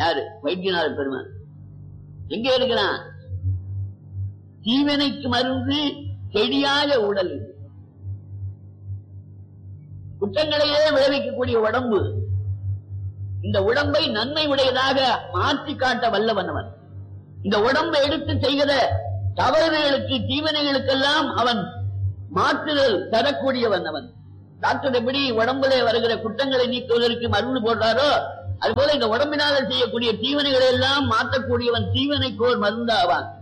யாரு வைத்தியநாத பெருமான் எங்க இருக்கிறான் தீவினைக்கு மருந்து செடியாய உடல் இது. குற்றங்களையே விளைவிக்கக்கூடிய உடம்பு இந்த உடம்பை நன்மை உடையதாக மாற்றி காட்ட வல்லவன் அவன் இந்த உடம்பை எடுத்து செய்கிற தவறுகளுக்கு தீவனைகளுக்கெல்லாம் அவன் மாற்றுதல் தரக்கூடியவன் அவன் டாக்டர் எப்படி உடம்புல வருகிற குற்றங்களை நீக்குவதற்கு மருந்து போடுறாரோ அதுபோல இந்த உடம்பினால செய்யக்கூடிய தீவனைகளை எல்லாம் மாற்றக்கூடியவன் தீவனைக்கோர் மருந்தாவான்